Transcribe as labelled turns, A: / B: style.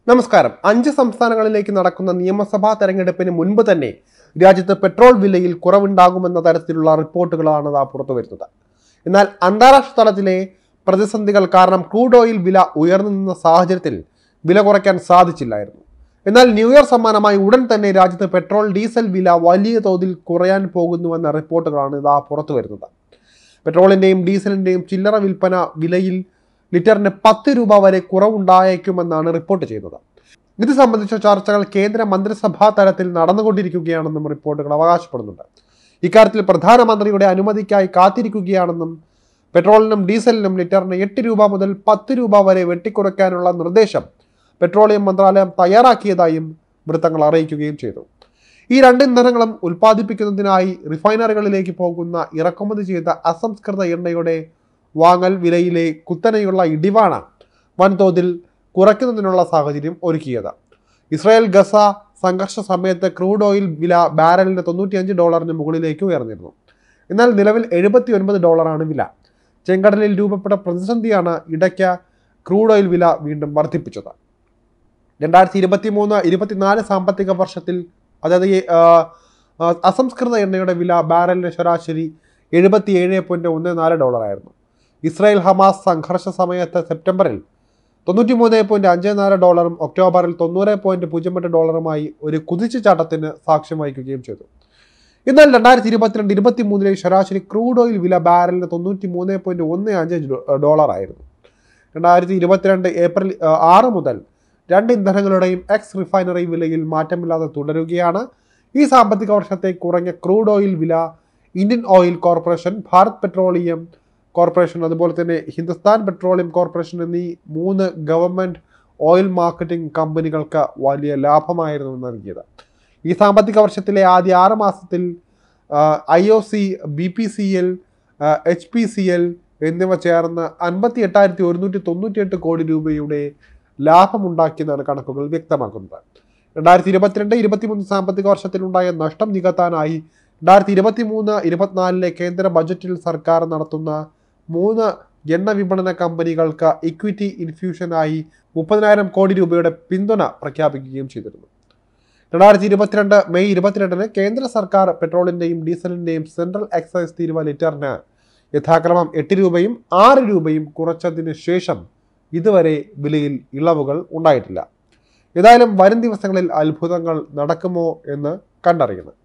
A: നമസ്കാരം അഞ്ച് സംസ്ഥാനങ്ങളിലേക്ക് നടക്കുന്ന നിയമസഭാ തെരഞ്ഞെടുപ്പിന് മുൻപ് തന്നെ രാജ്യത്ത് പെട്രോൾ വിലയിൽ കുറവുണ്ടാകുമെന്ന തരത്തിലുള്ള റിപ്പോർട്ടുകളാണ് ദാ പുറത്തു വരുന്നത് എന്നാൽ അന്താരാഷ്ട്ര തലത്തിലെ പ്രതിസന്ധികൾ കാരണം ക്രൂഡ് ഓയിൽ വില ഉയർന്നു നിന്ന സാഹചര്യത്തിൽ വില കുറയ്ക്കാൻ സാധിച്ചില്ലായിരുന്നു എന്നാൽ ന്യൂ ഇയർ സമ്മാനമായി ഉടൻ തന്നെ രാജ്യത്ത് പെട്രോൾ ഡീസൽ വില വലിയ തോതിൽ കുറയാൻ പോകുന്നുവെന്ന റിപ്പോർട്ടുകളാണ് ഇതാ പുറത്തു വരുന്നത് പെട്രോളിന്റെയും ഡീസലിന്റെയും ചില്ലറ വിൽപ്പന വിലയിൽ ലിറ്ററിന് പത്ത് രൂപ വരെ കുറവുണ്ടായേക്കുമെന്നാണ് റിപ്പോർട്ട് ചെയ്യുന്നത് ഇത് സംബന്ധിച്ച ചർച്ചകൾ കേന്ദ്ര മന്ത്രിസഭാ തലത്തിൽ നടന്നുകൊണ്ടിരിക്കുകയാണെന്നും റിപ്പോർട്ടുകൾ അവകാശപ്പെടുന്നുണ്ട് ഇക്കാര്യത്തിൽ പ്രധാനമന്ത്രിയുടെ അനുമതിക്കായി കാത്തിരിക്കുകയാണെന്നും പെട്രോളിനും ഡീസലിനും ലിറ്ററിന് എട്ട് രൂപ മുതൽ പത്ത് രൂപ വരെ വെട്ടിക്കുറയ്ക്കാനുള്ള നിർദ്ദേശം പെട്രോളിയം മന്ത്രാലയം തയ്യാറാക്കിയതായും വൃത്തങ്ങൾ അറിയിക്കുകയും ചെയ്തു ഈ രണ്ട് ഇന്ധനങ്ങളും ഉൽപ്പാദിപ്പിക്കുന്നതിനായി റിഫൈനറികളിലേക്ക് പോകുന്ന ഇറക്കുമതി ചെയ്ത അസംസ്കൃത എണ്ണയുടെ വാങ്ങൽ വിലയിലെ കുത്തനെയുള്ള ഇടിവാണ് വൻതോതിൽ കുറയ്ക്കുന്നതിനുള്ള സാഹചര്യം ഒരുക്കിയത് ഇസ്രായേൽ ഗസ സംഘർഷ സമയത്ത് ക്രൂഡ് ഓയിൽ വില ബാരലിന് തൊണ്ണൂറ്റിയഞ്ച് ഡോളറിന് മുകളിലേക്ക് ഉയർന്നിരുന്നു എന്നാൽ നിലവിൽ എഴുപത്തി ഒൻപത് ഡോളറാണ് വില ചെങ്കടലിൽ രൂപപ്പെട്ട പ്രതിസന്ധിയാണ് ഇടയ്ക്ക് ക്രൂഡ് ഓയിൽ വില വീണ്ടും വർദ്ധിപ്പിച്ചത് രണ്ടായിരത്തി ഇരുപത്തി മൂന്ന് ഇരുപത്തിനാല് സാമ്പത്തിക വർഷത്തിൽ അതായത് ഈ, ആ, ആ, അസംസ്കൃത എണ്ണയുടെ വില ബാരലിന് ശരാശരി എഴുപത്തി ഏഴ് പോയിന്റ് ഒന്ന് നാല് ഡോളറായിരുന്നു ഇസ്രായേൽ ഹമാസ് സംഘർഷ സമയത്ത് സെപ്റ്റംബറിൽ തൊണ്ണൂറ്റി മൂന്ന് പോയിന്റ് അഞ്ച് നാല് ഡോളറും ഒക്ടോബറിൽ തൊണ്ണൂറ് പോയിന്റ് പൂജ്യം എട്ട് ഡോളറുമായി ഒരു കുതിച്ചുചാട്ടത്തിന് സാക്ഷ്യം വഹിക്കുകയും ചെയ്തു എന്നാൽ രണ്ടായിരത്തി ഇരുപത്തിരണ്ട് ഇരുപത്തി മൂന്നിലെ ശരാശരി ക്രൂഡ് ഓയിൽ വില ബാരലിന് തൊണ്ണൂറ്റി മൂന്ന് പോയിന്റ് ഒന്ന് അഞ്ച് ഡോളർ ആയിരുന്നു രണ്ടായിരത്തി ഇരുപത്തിരണ്ട് ഏപ്രിൽ ആ, ആറ് മുതൽ രണ്ട് ഇന്ധനങ്ങളുടെയും എക്സ് റിഫൈനറി വിലയിൽ മാറ്റമില്ലാതെ തുടരുകയാണ് ഈ സാമ്പത്തിക വർഷത്തെ കുറഞ്ഞ ക്രൂഡ് ഓയിൽ വില Indian Oil Corporation Bharat Petroleum Corporation അതുപോലെ തന്നെ ഹിന്ദുസ്ഥാൻ പെട്രോളിയം കോർപ്പറേഷൻ എന്നീ മൂന്ന് ഗവൺമെന്റ് ഓയിൽ മാർക്കറ്റിംഗ് കമ്പനികൾക്ക് വലിയ ലാഭമായിരുന്നു നൽകിയത് ഈ സാമ്പത്തിക വർഷത്തിലെ ആദ്യ ആറ് മാസത്തിൽ I O C B P C L H P C L എന്നിവ ചേർന്ന് അൻപത്തി എട്ടായിരത്തി ഒരുന്നൂറ്റി തൊണ്ണൂറ്റി എട്ട് കോടി രൂപയുടെ ലാഭമുണ്ടാക്കിയെന്നാണ് കണക്കുകൾ വ്യക്തമാക്കുന്നത് രണ്ടായിരത്തി ഇരുപത്തിരണ്ട് ഇരുപത്തിമൂന്ന് സാമ്പത്തിക വർഷത്തിലുണ്ടായ നഷ്ടം നികത്താനായി രണ്ടായിരത്തി ഇരുപത്തി മൂന്ന് ഇരുപത്തിനാലിലെ കേന്ദ്ര ബജറ്റിൽ സർക്കാർ നടത്തുന്ന മൂന്ന് എണ്ണ വിപണന കമ്പനികൾക്ക് ഇക്വിറ്റി ഇൻഫ്യൂഷനായി മുപ്പതിനായിരം കോടി രൂപയുടെ പിന്തുണ പ്രഖ്യാപിക്കുകയും ചെയ്തിരുന്നു രണ്ടായിരത്തി ഇരുപത്തിരണ്ട് മെയ് ഇരുപത്തിരണ്ടിന് കേന്ദ്ര സർക്കാർ പെട്രോളിന്റെയും ഡീസലിന്റെയും സെൻട്രൽ എക്സൈസ് തീരുവ ലിറ്ററിന് യഥാക്രമം എട്ട് രൂപയും ആറ് രൂപയും കുറച്ചതിന് ശേഷം ഇതുവരെ വിലയിൽ ഇളവുകൾ ഉണ്ടായിട്ടില്ല ഏതായാലും വരും ദിവസങ്ങളിൽ അത്ഭുതങ്ങൾ നടക്കുമോ എന്ന് കണ്ടറിയണം